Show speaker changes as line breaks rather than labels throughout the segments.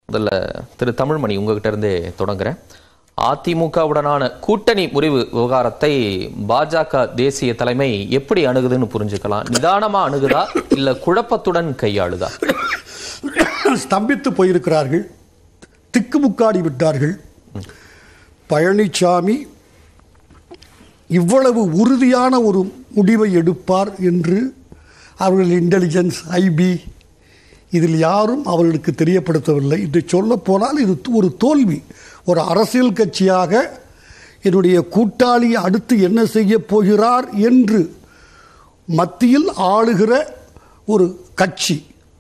முதல்ல திரு தமிழ்மணி உங்ககிட்ட இருந்தே தொடங்குறேன் அதிமுகவுடனான கூட்டணி முறிவு விவகாரத்தை பாஜக தேசிய தலைமை எப்படி அணுகுதுன்னு புரிஞ்சுக்கலாம் நிதானமா அணுகுதா இல்ல குழப்பத்துடன் கையாளுதா
ஸ்தம்பித்து போயிருக்கிறார்கள் திக்குமுக்காடி விட்டார்கள் பழனிசாமி இவ்வளவு உறுதியான ஒரு முடிவை எடுப்பார் என்று அவர்கள் இன்டெலிஜென்ஸ் ஐபி இதில் யாரும் அவர்களுக்கு தெரியப்படுத்தவில்லை இது சொல்லப்போனால் இது ஒரு தோல்வி ஒரு அரசியல் கட்சியாக என்னுடைய கூட்டாளி அடுத்து என்ன செய்ய போகிறார் என்று மத்தியில் ஆளுகிற ஒரு கட்சி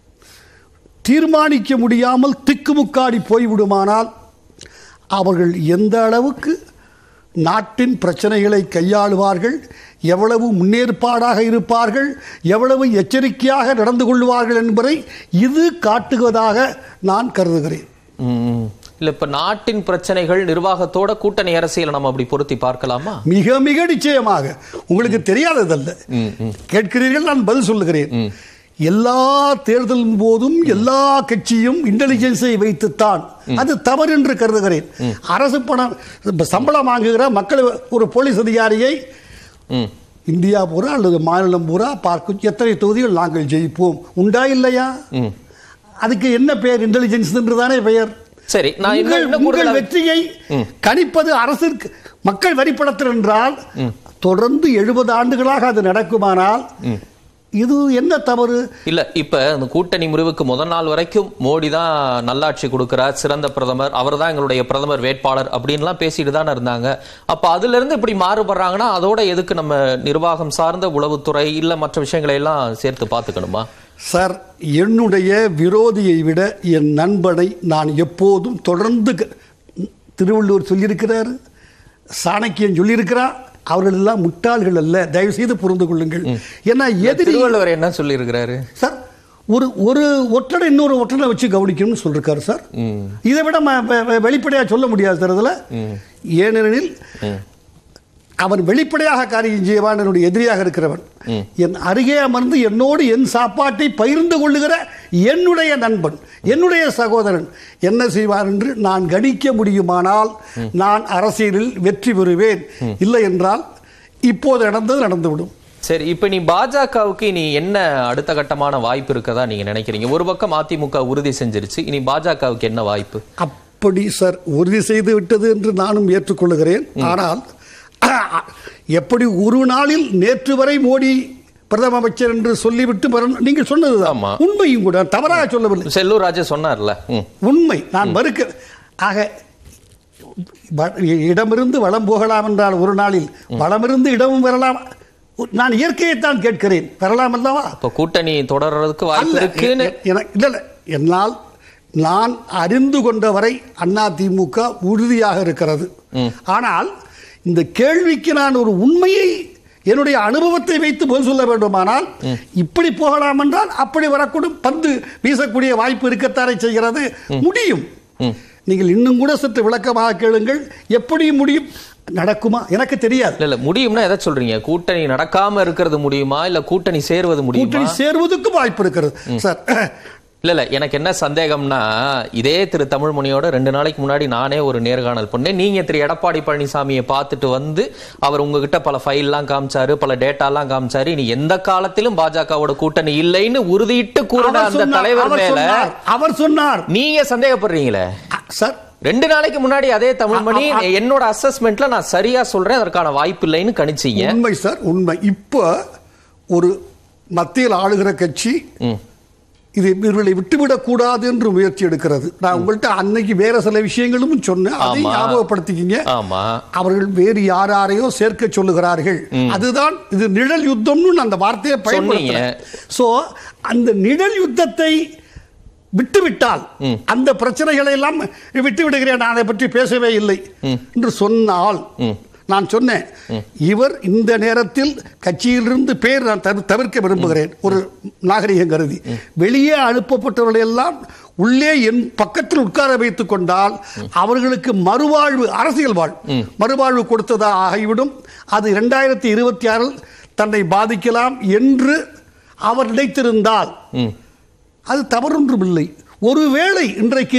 தீர்மானிக்க முடியாமல் திக்குமுக்காடி போய்விடுமானால் அவர்கள் எந்த அளவுக்கு நாட்டின் பிரச்சனைகளை கையாளுவார்கள் எவ்வளவு முன்னேற்பாடாக இருப்பார்கள் எவ்வளவு எச்சரிக்கையாக நடந்து கொள்வார்கள் என்பதை இது காட்டுவதாக நான் கருதுகிறேன்
ம், இல்ல இப்ப நாட்டின் பிரச்சனைகள் நிர்வாகத்தோட கூட்டணி அரசியலை நம்ம அப்படி பொருத்தி பார்க்கலாமா
மிக மிக நிச்சயமாக உங்களுக்கு தெரியாததல்ல கேட்கிறீர்கள் நான் பதில் சொல்லுகிறேன் எல்லா தேர்தலின் போதும் எல்லா கட்சியும் இன்டெலிஜென்ஸை வைத்துத்தான் அது தவறு என்று கருதுகிறேன் அரசு பணம் இப்ப சம்பளம் வாங்குகிற மக்கள் ஒரு போலீஸ் அதிகாரியை
ம்
இந்தியா பூரா அல்லது மாநிலம் பூரா பார்க்கும் எத்தனை தொகுதிகள் நாங்கள் ஜெயிப்போம் உண்டா இல்லையா
ம்
அதுக்கு என்ன பெயர் இன்டெலிஜென்ஸ் என்று தானே பெயர்
சரி நான் இன்னும்
உங்கள்
இன்னும்
உங்கள்
கூடுதலா-
வெற்றியை கணிப்பது அரசிற்கு மக்கள் வரிப்படத்தில் என்றால் தொடர்ந்து எழுபது ஆண்டுகளாக அது நடக்குமானால் இது என்ன தவறு
இல்ல இப்ப அந்த கூட்டணி முறிவுக்கு முதல் நாள் வரைக்கும் மோடி தான் நல்லாட்சி கொடுக்கிறார் சிறந்த பிரதமர் அவர் தான் எங்களுடைய பிரதமர் வேட்பாளர் அப்படின்லாம் பேசிட்டு தானே இருந்தாங்க அப்ப அதுல இருந்து இப்படி மாறுபடுறாங்கன்னா அதோட எதுக்கு நம்ம நிர்வாகம் சார்ந்த உளவுத்துறை இல்ல மற்ற விஷயங்களை எல்லாம் சேர்த்து பார்த்துக்கணுமா
சார் என்னுடைய விரோதியை விட என் நண்பனை நான் எப்போதும் தொடர்ந்து க- திருவள்ளுவர் சொல்லியிருக்கிறார் சாணக்கியன் சொல்லியிருக்கிறார் அவர்கள் எல்லாம் முட்டாள்கள் அல்ல தயவு செய்து புரிந்து கொள்ளுங்கள் ஏன்னா எதிரி
திருவள்ளுவர் என்ன சொல்லி இருக்கிறாரு
சார் ஒரு ஒரு ஒற்றனை இன்னொரு ஒற்றனை வச்சு கவனிக்கணும்னு சொல்லிருக்காரு சார் இதை விட ம- வெ- வெ- வெளிப்படையா சொல்ல முடியாது சார் இதுல ஏனெனில் அவன் வெளிப்படையாக காரியம் செய்வான் என்னுடைய எதிரியாக இருக்கிறவன் என் அருகே அமர்ந்து என்னோடு என் சாப்பாட்டை பகிர்ந்து கொள்ளுகிற என்னுடைய நண்பன் என்னுடைய சகோதரன் என்ன செய்வார் என்று நான் கணிக்க முடியுமானால் நான் அரசியலில் வெற்றி பெறுவேன் இல்லை என்றால் இப்போது நடந்தது நடந்துவிடும்
சரி இப்ப நீ பாஜகவுக்கு இனி என்ன அடுத்த கட்டமான வாய்ப்பு இருக்கதா நீங்க நினைக்கிறீங்க ஒரு பக்கம் அதிமுக உறுதி செஞ்சிருச்சு இனி பாஜகவுக்கு என்ன வாய்ப்பு
அப்படி சார் உறுதி செய்து விட்டது என்று நானும் ஏற்றுக்கொள்கிறேன் ஆனால் எப்படி ஒரு நாளில் நேற்று வரை மோடி பிரதம அமைச்சர் என்று சொல்லிவிட்டு மறு- நீங்கள் சொன்னதுதான்
ஆமா.
உண்மையும் கூட தவறாக சொல்லவில்லை
செல்லூர் ராஜே சொன்னார்ல ம்.
உண்மை நான் மறுக்க ஆக வ- இடமிருந்து வளம் போகலாம் என்றால் ஒரு நாளில் வளமிருந்து இடமும் வரலாம் நான் இயற்கையைத்தான் கேட்கிறேன் வரலாம் அல்லவா
இப்ப கூட்டணி தொடர்றதுக்கு வாய்ப்பு
அல்ல,
இருக்குன்னு
எ- என- இல்ல, இல்ல. என்னால் நான் அறிந்து கொண்ட வரை அதிமுக உறுதியாக இருக்கிறது ஆனால் இந்த கேள்விக்கு நான் ஒரு உண்மையை என்னுடைய அனுபவத்தை வைத்து பதில் சொல்ல வேண்டுமானால் இப்படி போகலாம் என்றால் அப்படி வரக்கூடும் பந்து வீசக்கூடிய வாய்ப்பு இருக்கத்தானே செய்கிறது முடியும் நீங்கள் இன்னும் கூட சற்று விளக்கமாக கேளுங்கள் எப்படி முடியும் நடக்குமா எனக்கு தெரியாது
இல்ல இல்ல முடியும்னா எதை சொல்றீங்க கூட்டணி நடக்காம இருக்கிறது முடியுமா இல்ல கூட்டணி சேருவது முடியுமா
கூட்டணி சேர்வதற்கு வாய்ப்பு இருக்கிறது சார்
இல்ல இல்ல எனக்கு என்ன சந்தேகம்னா இதே திரு தமிழ்மணியோட ரெண்டு நாளைக்கு முன்னாடி நானே ஒரு நேர்காணல் பண்ணேன் நீங்க திரு எடப்பாடி பழனிசாமியை பார்த்துட்டு வந்து அவர் உங்ககிட்ட பல ஃபைல்லாம் காமிச்சாரு பல டேட்டாலாம் காமிச்சாரு இனி எந்த காலத்திலும் பாஜகவோட கூட்டணி இல்லைன்னு உறுதியிட்டு கூறின
அவர்
அந்த
சொன்னார்,
தலைவர்
அவர்
மேல
சொன்னார், அவர் சொன்னார்
நீங்க சந்தேகப்படுறீங்களே
அ, சார்
ரெண்டு நாளைக்கு முன்னாடி அதே தமிழ்மணி என்னோட அசஸ்மெண்ட்ல நான் சரியா சொல்றேன் அதற்கான வாய்ப்பு இல்லைன்னு கணிச்சீங்க
உண்மை சார் உண்மை இப்போ ஒரு மத்தியில் ஆளுகிற கட்சி இது இவர்களை விட்டுவிடக் கூடாது என்று முயற்சி எடுக்கிறது நான் உங்கள்கிட்ட அன்னைக்கு வேற சில விஷயங்களும் சொன்னேன் அதை
ஆமா.
ஞாபகப்படுத்திக்கிங்க
ஆமா
அவர்கள் வேறு யார் யாரையோ சேர்க்க சொல்லுகிறார்கள் அதுதான் இது நிழல் யுத்தம்னு நான் அந்த வார்த்தையை பயன்படுத்துறேன் சோ அந்த நிழல் யுத்தத்தை விட்டுவிட்டால் அந்த பிரச்சனைகளை எல்லாம் விட்டு விடுகிறேன் நான் அதை பற்றி பேசவே இல்லை என்று சொன்னால் நான் சொன்னேன் இவர் இந்த நேரத்தில் கட்சியிலிருந்து பேர் நான் தவிர- தவிர்க்க விரும்புகிறேன் ஒரு நாகரிகம் கருதி வெளியே அனுப்பப்பட்டவர்களை எல்லாம் உள்ளே என் பக்கத்தில் உட்கார வைத்துக் கொண்டால் அவர்களுக்கு மறுவாழ்வு அரசியல் வாழ் மறுவாழ்வு கொடுத்ததா ஆகிவிடும் அது இரண்டாயிரத்தி இருபத்தி ஆறில் தன்னை பாதிக்கலாம் என்று அவர் நினைத்திருந்தால் அது தவறொன்றும் இல்லை ஒருவேளை இன்றைக்கு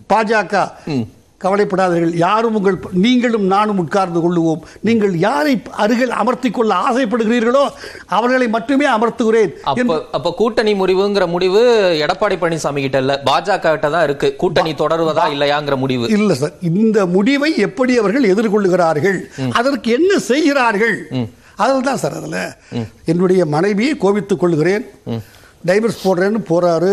பாஜக கவலைப்படாதீர்கள் யாரும் உங்கள் நீங்களும் நானும் உட்கார்ந்து கொள்ளுவோம் நீங்கள் யாரை அருகில் அமர்த்திக் கொள்ள ஆசைப்படுகிறீர்களோ அவர்களை மட்டுமே அமர்த்துகிறேன்
அப்ப அப்ப கூட்டணி முறிவுங்கிற முடிவு எடப்பாடி பழனிசாமி கிட்ட இல்ல பாஜக கிட்ட தான் இருக்கு கூட்டணி தொடருவதா இல்லையாங்கிற முடிவு
இல்ல சார் இந்த முடிவை எப்படி அவர்கள் எதிர்கொள்ளுகிறார்கள் அதற்கு என்ன செய்கிறார்கள் அதில் தான் சார் அதில் என்னுடைய மனைவியை கோபித்துக் கொள்கிறேன் டைவர்ஸ் போடுறேன்னு போறாரு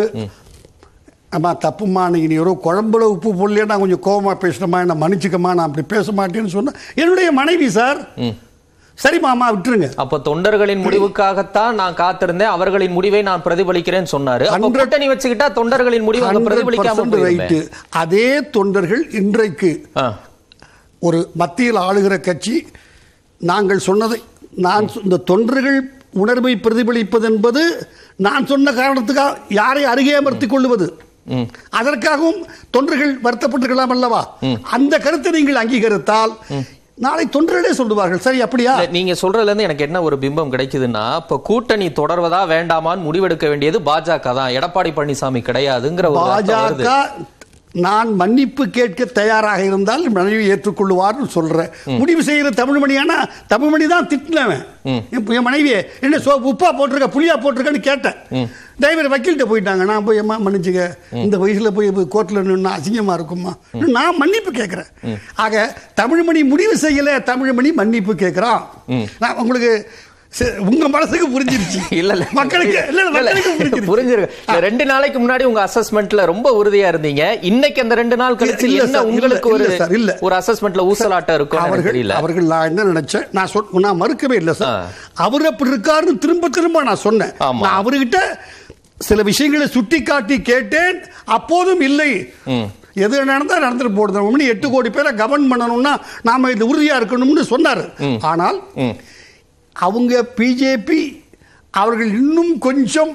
அம்மா தப்புமா நீங்க நீ ஒரு குழம்புல உப்பு போடலையா நான் கொஞ்சம் கோவமா பேசுறமா என்ன மன்னிச்சுக்கம்மா நான் அப்படி பேச மாட்டேன்னு சொன்னா என்னுடைய மனைவி சார் சரி மாமா விட்டுருங்க
அப்ப தொண்டர்களின் முடிவுக்காகத்தான் நான் காத்திருந்தேன் அவர்களின் முடிவை நான் பிரதிபலிக்கிறேன்னு சொன்னாரு அப்ப
100
கூட்டணி வச்சுக்கிட்டா தொண்டர்களின் முடிவு அங்க பிரதிபலிக்காம
100%
போயிருமே.
right. அதே தொண்டர்கள் இன்றைக்கு
ஆ.
ஒரு மத்தியில் ஆளுகிற கட்சி நாங்கள் சொன்னதை நான் சொ- இந்த தொண்டர்கள் உணர்வை பிரதிபலிப்பது என்பது நான் சொன்ன காரணத்துக்காக யாரை அருகே அமர்த்திக் கொள்வது அதற்காகவும் தொண்டர்கள் வருத்தப்பட்டிருக்கலாம் அல்லவா அந்த கருத்தை நீங்கள் அங்கீகரித்தால் நாளை தொண்டர்களே சொல்லுவார்கள் சரி அப்படியா
இல்ல, நீங்க சொல்றதுல இருந்து எனக்கு என்ன ஒரு பிம்பம் கிடைக்குதுன்னா இப்ப கூட்டணி தொடர்வதா வேண்டாமான்னு முடிவெடுக்க வேண்டியது பாஜக தான் எடப்பாடி பழனிசாமி கிடையாதுங்கிற ஒரு அர்த்தம் வருது.
பாஜக நான் மன்னிப்பு கேட்க தயாராக இருந்தால் மனைவி ஏற்றுக்கொள்ளுவார்னு சொல்றேன் முடிவு செய்கிற தமிழ்மணியானா தமிழ்மணி தான் திட்டினவன் இப்ப என் மனைவியே என்ன சோ உப்பா போட்டிருக்க புளியா போட்டிருக்கன்னு கேட்டேன் டிரைவர் வக்கீல்கிட்ட போயிட்டாங்க நான் போய் அம்மா மன்னிச்சுக்க இந்த வயசுல போய் கோர்ட்ல நின்று அசிங்கமா இருக்குமா நான் மன்னிப்பு கேட்கிறேன் ஆக தமிழ்மணி முடிவு செய்யல தமிழ்மணி மன்னிப்பு கேட்கிறான் நான் உங்களுக்கு சரி, உங்க மனசுக்கு புரிஞ்சிருச்சு
இல்ல இல்ல
மக்களுக்கு இல்ல இல்ல, மக்களுக்கு புரிஞ்சிருச்சு
புரிஞ்சிருக்கு இல்ல, ரெண்டு நாளைக்கு முன்னாடி உங்க அசஸ்மெண்ட்ல ரொம்ப உறுதியா இருந்தீங்க இன்னைக்கு அந்த ரெண்டு நாள் கழிச்சு
இல்ல
என்ன
சார், இல்ல,
உங்களுக்கு ஒரு
இல்ல சார், இல்ல.
ஒரு அசஸ்மெண்ட்ல ஊசலாட்டம் இருக்கும் எனக்கு
அவர்கள்
தெரியல
அவர்கள் நான் என்ன நினைச்சேன் நான் சொல் நான் மறுக்கவே இல்லை சார்
ஆ.
அவர் அப்படி இருக்காருன்னு திரும்ப திரும்ப நான் சொன்னேன்
ஆமா.
நான் அவர்கிட்ட சில விஷயங்களை சுட்டி காட்டி கேட்டேன் அப்போதும் இல்லை எது நடந்தா நடந்துட்டு போடுது எட்டு கோடி பேரை கவர்ன் பண்ணணும்னா நாம இது உறுதியா இருக்கணும்னு சொன்னாரு ஆனால் அவங்க பிஜேபி அவர்கள் இன்னும் கொஞ்சம்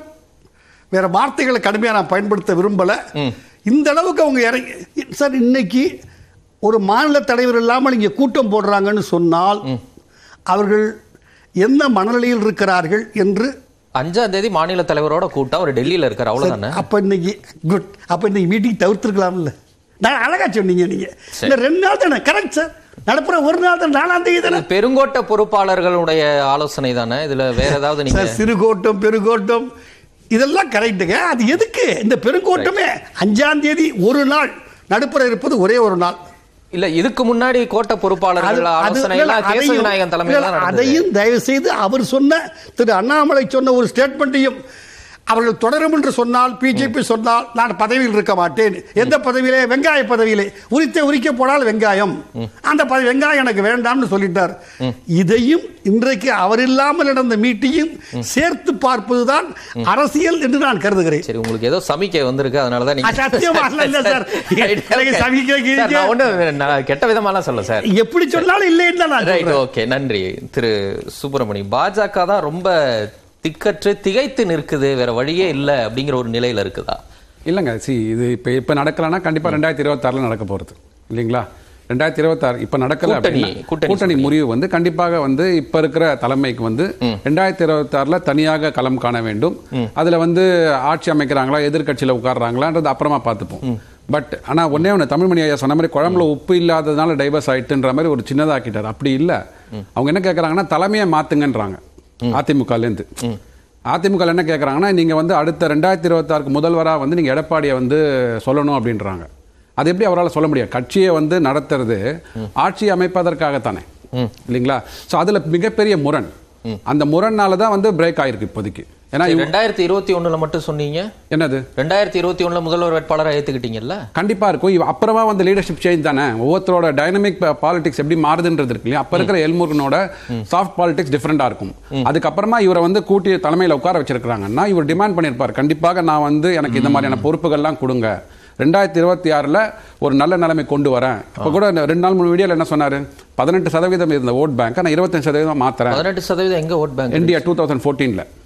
வேற வார்த்தைகளை கடுமையாக நான் பயன்படுத்த விரும்பல இந்த அளவுக்கு அவங்க இறங்கி சார் இன்னைக்கு ஒரு மாநில தலைவர் இல்லாமல் இங்கே கூட்டம் போடுறாங்கன்னு சொன்னால் அவர்கள் எந்த மனநிலையில் இருக்கிறார்கள் என்று
அஞ்சாம் தேதி மாநில தலைவரோட கூட்டம் அவர் டெல்லியில இருக்காரு அவ்வளவுதானே
அப்ப இன்னைக்கு குட் அப்ப இன்னைக்கு மீட்டிங் தவிர்த்திருக்கலாம்ல நான் அழகா சொன்னீங்க நீங்க இந்த ரெண்டு நாள் தானே கரெக்ட் சார் நடப்புற ஒரு நாள் தான் நாலாம் தேதி தானே
பெருங்கோட்ட பொறுப்பாளர்களுடைய ஆலோசனை தானே இதுல வேற ஏதாவது நீங்க
சார் சிறுகோட்டம் பெருங்கோட்டம் இதெல்லாம் கரெக்டுங்க அது எதுக்கு இந்த பெருங்கோட்டமே அஞ்சாம் தேதி ஒரு நாள் நடுப்புற இருப்பது ஒரே ஒரு நாள்
இல்ல இதுக்கு முன்னாடி கோட்ட பொறுப்பாளர்கள்
அது- அது-
ஆலோசனை
இல்ல,
எல்லாம் கேசவ
அதையும்
விநாயகன் தலைமையில
இல்ல,
தான் நடந்தது.
அதையும் தயவு செய்து அவர் சொன்ன திரு அண்ணாமலை சொன்ன ஒரு ஸ்டேட்மெண்ட்டையும் அவர்கள் தொடரும் என்று சொன்னால் பிஜேபி சொன்னால் நான் பதவியில் இருக்க மாட்டேன் எந்த பதவியிலே வெங்காய பதவியிலே உரித்த உரிக்க போனால் வெங்காயம் அந்த பதவி வெங்காயம் எனக்கு வேண்டாம்னு சொல்லிட்டார் இதையும் இன்றைக்கு அவர் இல்லாமல் நடந்த மீட்டிங்கும் சேர்த்து பார்ப்பதுதான் அரசியல் என்று நான் கருதுகிறேன்
சரி உங்களுக்கு ஏதோ சமிக்கை வந்திருக்கு அதனால தான்
அது சத்தியமா இல்ல, இல்ல சார். எனக்கு சமிக்கை கீழ்க்கை-
சார், நான் ஒண்ணும் நான் கெட்ட விதமாலாம் சொல்ல சார்
எப்படி சொன்னாலும் இல்லைன்னு தான் நான்
ரைட்
சொல்றேன்
ஓகே நன்றி திரு சுப்பிரமணி பாஜக தான் ரொம்ப திக்கற்று திகைத்து நிற்குது வேற வழியே இல்ல அப்படிங்கிற ஒரு நிலையில இருக்குதா
இல்லைங்க சி இது இப்போ இப்போ நடக்கலைன்னா கண்டிப்பாக ரெண்டாயிரத்தி இருபத்தாறில் நடக்க போகிறது இல்லைங்களா ரெண்டாயிரத்தி இருபத்தாறு இப்போ நடக்கல
கூட்டணி-
அப்படின்னா,
கூட்டணி
கூட்டணி முறிவு வந்து கண்டிப்பாக வந்து இப்போ இருக்கிற தலைமைக்கு வந்து ரெண்டாயிரத்தி இருபத்தாறில் தனியாக களம் காண வேண்டும் அதில் வந்து ஆட்சி அமைக்கிறாங்களா எதிர்க்கட்சியில் உட்கார்றாங்களான்றது அப்புறமா பார்த்துப்போம் பட் ஆனால் ஒன்னே ஒன்று தமிழ்மணி ஐயா சொன்ன மாதிரி குழம்புல உப்பு இல்லாததுனால டைவர்ஸ் ஆயிட்டுன்ற மாதிரி ஒரு சின்னதாக்கிட்டார் அப்படி இல்லை அவங்க என்ன கேட்குறாங்கன்னா தலைமையை மாத்துங்கன்றாங்க அதிமுகலேருந்து அதிமுக என்ன கேட்குறாங்கன்னா நீங்க வந்து அடுத்த ரெண்டாயிரத்தி இருபத்தாறுக்கு முதல்வரா வந்து நீங்க எடப்பாடியை வந்து சொல்லணும் அப்படின்றாங்க அது எப்படி அவரால் சொல்ல முடியும் கட்சியை வந்து நடத்துறது ஆட்சி அமைப்பதற்காகத்தானே இல்லைங்களா ஸோ அதுல மிகப்பெரிய முரண் அந்த முரண்னால தான் வந்து பிரேக் ஆயிருக்கு இப்போதைக்கு ஏன்னா இவங்க-
ரெண்டாயிரத்தி இருபத்தி ஒண்ணுல மட்டும் சொன்னீங்க
என்னது
ரெண்டாயிரத்தி இருபத்தி ஒண்ணுல முதல்வர் வேட்பாளரை ஏத்துக்கிட்டீங்கல்ல
கண்டிப்பா இருக்கும் இவ அப்புறமா வந்து லீடர்ஷிப் சேஞ்ச் தானே ஒவ்வொருத்தரோட டைனமிக் பாலிடிக்ஸ் எப்படி மாறுதுன்றது இருக்கு இல்லையா அப்ப இருக்கிற எல்முருகனோட சாஃப்ட் பாலிடிக்ஸ் டிஃபரெண்டா இருக்கும் அதுக்கப்புறமா இவரை வந்து கூட்டி தலைமையில உட்கார வச்சிருக்காங்கன்னா இவர் டிமாண்ட் பண்ணியிருப்பார் கண்டிப்பாக நான் வந்து எனக்கு இந்த மாதிரியான பொறுப்புகள்லாம் கொடுங்க ரெண்டாயிரத்தி இருபத்தி ஆறுல ஒரு நல்ல நிலைமை கொண்டு வரேன் இப்ப கூட இந்த ரெண்டு நாள் மூணு வீடியோல என்ன சொன்னாரு பதினெட்டு சதவீதம் இருந்த ஓட் பேங்க் நான் இருபத்தஞ்சு சதவீதம் மாத்துறேன்
பதினெட்டு சதவீதம் எங்க vote bank
India two thousand ஃபோர்டீன்ல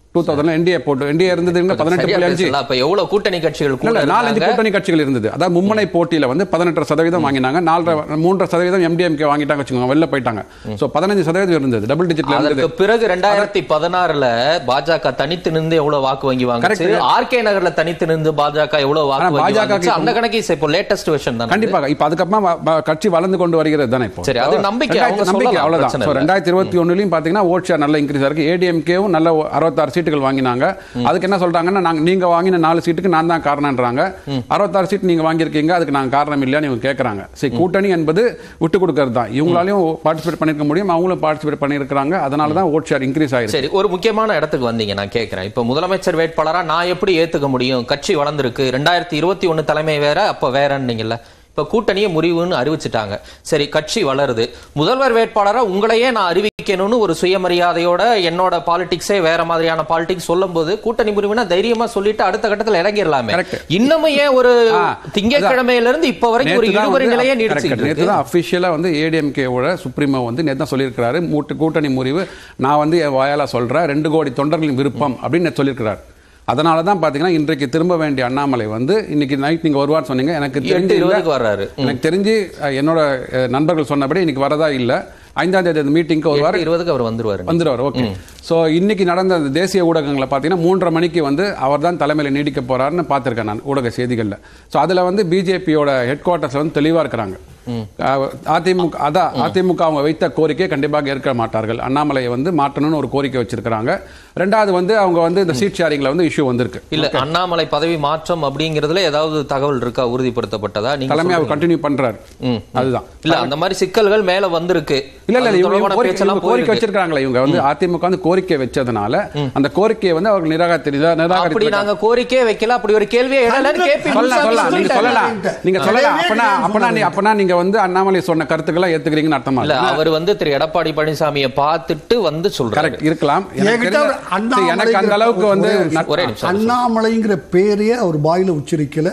டூ தௌசண்ட்ல என்டிஏ போட்டு என்டிஏ இருந்தது பதினெட்டு
சரியா
புள்ளி அஞ்சு
பேசல. அப்ப எவ்வளவு கூட்டணி கட்சிகள்
இல்ல,
கூட
இல்ல, நாலஞ்சு
இருந்தாங்க?
கூட்டணி கட்சிகள் இருந்தது அதாவது மும்மனை போட்டியில வந்து பதினெட்டு சதவீதம் வாங்கினாங்க நாலரை மூன்றரை சதவீதம் எம்டிஎம்கே வாங்கிட்டாங்க வச்சுக்கோங்க வெளில போயிட்டாங்க சோ பதினஞ்சு சதவீதம் இருந்தது டபுள் டிஜிட்ல இருந்தது
அதற்கு பிறகு ரெண்டாயிரத்தி பதினாறுல பாஜக தனித்து நின்று எவ்வளவு வாக்கு வங்கி வாங்குச்சு
Correct.
ஆர்கே நகர்ல தனித்து நின்று பாஜக எவ்வளவு வாக்கு
ஆனா
வங்கி
பாஜக
வாங்குச்சு
க்கு
அந்த கணக்கு இப்போ லேட்டஸ்ட் வெர்ஷன் தான்
கண்டிப்பாக இப்ப அதுக்கப்புறமா வ- வ- கட்சி வளர்ந்து கொண்டு வருகிறது தானே இப்போ
சரி, அது நம்பிக்கை, அவங்க
ரெண்டாயிரத்தி- நம்பிக்கை
சொல்லலாம்,
அவ்வளவுதான்
பிரச்சனை
So,
இல்ல.
ரெண்டாயிரத்தி இருபத்தி ஒண்ணுலயும் பாத்தீங்கன்னா ஓட் ஷேர் நல்ல இன்க்ரீஸ் ஆயிருக்கு ஏடிஎம்கேவும் நல்ல ஒ- அறுபத்தாறு சீட்டுகள் வாங்கினாங்க அதுக்கு என்ன சொல்றாங்கன்னா நாங்க நீங்க வாங்கின நாலு சீட்டுக்கு நான் தான் காரணம்ன்றாங்க அறுபத்தாறு சீட் நீங்க வாங்கியிருக்கீங்க அதுக்கு நாங்க காரணம் இல்லையான்னு இவங்க கேட்கறாங்க சரி கூட்டணி என்பது விட்டு கொடுக்கறது தான் இவங்களாலையும் பார்ட்டிசிபேட் பண்ணிருக்க முடியும் அவங்களும் பார்ட்டிசிபேட் பண்ணியிருக்காங்க அதனால தான் ஓட் ஷேர் இன்க்ரீஸ் ஆயிருக்கு
சரி ஒரு முக்கியமான இடத்துக்கு வந்தீங்க நான் கேட்கிறேன் இப்ப முதலமைச்சர் வேட்பாளரா நான் எப்படி ஏத்துக்க முடியும் கட்சி வளர்ந்திருக்கு ரெண்டாயிரத்தி இருபத்தி ஒண்ணு தலைமை வேற அப்ப வேறன்னீங்கல்ல இப்ப கூட்டணியை முறிவுன்னு அறிவிச்சிட்டாங்க சரி கட்சி வளருது முதல்வர் வேட்பாளரா உங்களையே நான் அறிவிக்கணும்னு ஒரு சுயமரியாதையோட என்னோட பாலிடிக்ஸே வேற மாதிரியான பாலிடிக்ஸ் சொல்லும்போது கூட்டணி முறிவுனா தைரியமா சொல்லிட்டு அடுத்த கட்டத்துல இறங்கிடலாமே
Correct.
இன்னமும் ஏன் ஒரு
ஆ,
திங்கட்கிழமையில இருந்து இப்ப வரைக்கும் ஒரு
நேத்து தான்
இழுபறி
வந்து-
நிலையே
correct,
நீடிச்சுக்கிட்டு
நேத்து
இருக்கு
தான் அஃபிஷியலா வந்து ஏடிஎம்கேவோட சுப்ரீமோ வந்து நேத்து தான் சொல்லியிருக்கிறாரு மூட்டு கூட்டணி முறிவு நான் வந்து என் வாயால சொல்றேன் ரெண்டு கோடி தொண்டர்களின் விருப்பம் அப்படின்னு நேத்து சொல்லியிருக்கிறார் அதனால தான் பாத்தீங்கன்னா இன்றைக்கு திரும்ப வேண்டிய அண்ணாமலை வந்து இன்னைக்கு நைட் நீங்க வருவான்னு சொன்னீங்க எனக்கு
எட்டு
தெரிஞ்சு இல்ல.
இருபதுக்கு வர்றாரு. ம்.
எனக்கு தெரிஞ்சு அஹ், என்னோட அஹ், நண்பர்கள் சொன்னபடி இன்னைக்கு வரதா இல்ல ஐந்தாம் தேதி அந்த மீட்டிங்க்கு ஒரு
எட்டு இருபதுக்கு அவர் வந்துருவாரு
வந்துருவார் ஓகே ஸோ இன்னைக்கு நடந்த அந்த தேசிய ஊடகங்களை பார்த்தீங்கன்னா மூன்றரை மணிக்கு வந்து அவர் தான் தலைமையில் நீடிக்க போறாருன்னு பார்த்துருக்கேன் நான் ஊடக செய்திகளில் ஸோ அதில் வந்து பிஜேபியோட ஹெட் குவார்ட்டர்ஸ் வந்து தெளிவாக இருக்கிறாங்க அஹ், அதிமுக அதான் அதிமுக அவங்க வைத்த கோரிக்கையை கண்டிப்பாக ஏற்க மாட்டார்கள் அண்ணாமலையை வந்து மாற்றணும்னு ஒரு கோரிக்கை வச்சிருக்கிறாங்க ரெண்டாவது வந்து அவங்க வந்து இந்த சீட் ஷேரிங்ல வந்து இஷ்யூ வந்திருக்கு
இல்ல அண்ணாமலை பதவி மாற்றம் அப்படிங்கறதுல ஏதாவது தகவல் இருக்கா உறுதிப்படுத்தப்பட்டதா நீங்க
தலைமை அவர்
சொல்றீங்க.
கண்டினியூ பண்றாரு
ம்.
அதுதான்
இல்ல அந்த மாதிரி சிக்கல்கள் மேல வந்திருக்கு
இல்ல இல்ல
அது
இவங்க
தொடர்பான
கோரிக்கை
பேச்செல்லாம்
இவங்க கோரிக்கை
போயிருக்கு.
வச்சிருக்காங்களே இவங்க வந்து அதிமுக வந்து கோரிக்கை வச்சதுனால அந்த கோரிக்கையை வந்து அவர்கள் நிராகரி
அப்படி
நிராகரித்து
நாங்க கோரிக்கையே வைக்கல அப்படி ஒரு கேள்வியே எழலன்னு கேபி
சொல்லலாம் சொல்லலாம் நீங்க
சொல்லிட்டாரு.
சொல்லலாம் நீங்க சொல்லலாம் அப்பனா அப்பனா நீ அப்பனா நீங்க வந்து அண்ணாமலை சொன்ன கருத்துக்களை ஏத்துக்கிறீங்கன்னு அர்த்தமா
இல்ல அவர் வந்து திரு எடப்பாடி பழனிசாமியை பார்த்துட்டு வந்து சொல்றாரு
கரெக்ட் இருக்கலாம் எனக்கு
என்கிட்ட
தெரிஞ்ச-
ஒரு அண்ணாமலைங்கிற
எனக்கு அந்த அளவுக்கு வந்து
ஒரே
நட்-
ஒரே நிமிஷம்
அண்ணாமலைங்கிற பேரையே அவர் வாயில உச்சரிக்கல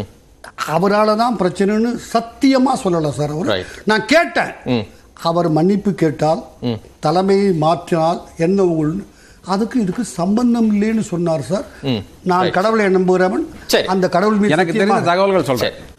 அவரால தான் பிரச்சனைன்னு சத்தியமா சொல்லல சார் அவர்
Right.
நான் கேட்டேன் அவர் மன்னிப்பு கேட்டால் தலைமையை மாற்றினால் என்ன உங்கள் அதுக்கு இதுக்கு சம்பந்தம் இல்லைன்னு சொன்னார் சார் நான் கடவுளை நம்புகிறவன்
சரி.
அந்த கடவுள் மீது
எனக்கு தெரிந்த
சத்தியமாக-
தகவல்கள் சொல்றேன்
சரி.